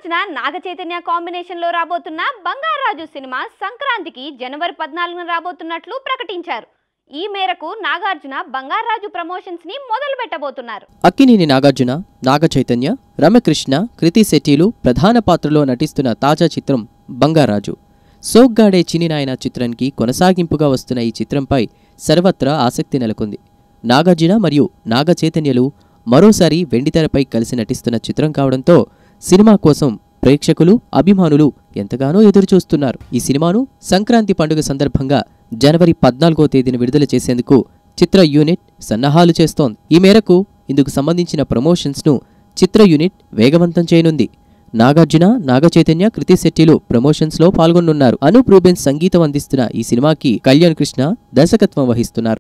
నాగార్జున నాగ Chaitanya combination లో రాబోతున్న Bangarraju cinema సంక్రాంతికి జనవరి పద్నాలుగున రాబోతున్నట్లు ప్రకటించారు ఈ మేరకు నాగార్జున బంగారాజు ప్రమోషన్స్ ని మొదలు పెట్టబోతున్నారు అక్కినేని నాగార్జున నాగ చైతన్య రమకృష్ణ కృతి శెట్టిలు ప్రధాన పాత్రలో నటిస్తున్న తాజా చిత్రం బంగారాజు సోగ్గాడే చినినాయన చిత్రానికి కొనసాగింపుగా వస్తున్న ఈ చిత్రంపై సర్వత్రా ఆసక్తి నెలకొంది నాగార్జున మరియు నాగ చైతన్యలు మరోసారి వెండితెరపై కలిసి నటిస్తున్న చిత్రం కావడంతో సినిమా కోసం ప్రేక్షకులు అభిమానులు ఎంతగానో ఎదురుచూస్తున్నారు ఈ సినిమాను సంక్రాంతి పండుగ సందర్భంగా జనవరి పద్నాలుగో తేదీన విడుదల చేసేందుకు చిత్ర యూనిట్ సన్నాహాలు చేస్తోంది ఈ మేరకు ఇందుకు సంబంధించిన ప్రమోషన్స్ను చిత్ర యూనిట్ వేగవంతం చేయనుంది నాగార్జున నాగచైతన్య కృతి శెట్టిలు ప్రమోషన్స్ లో పాల్గొనున్నారు అనూప్ రూబెన్స్ సంగీతం అందిస్తున్న ఈ సినిమాకి కళ్యాణ్ కృష్ణ దర్శకత్వం వహిస్తున్నారు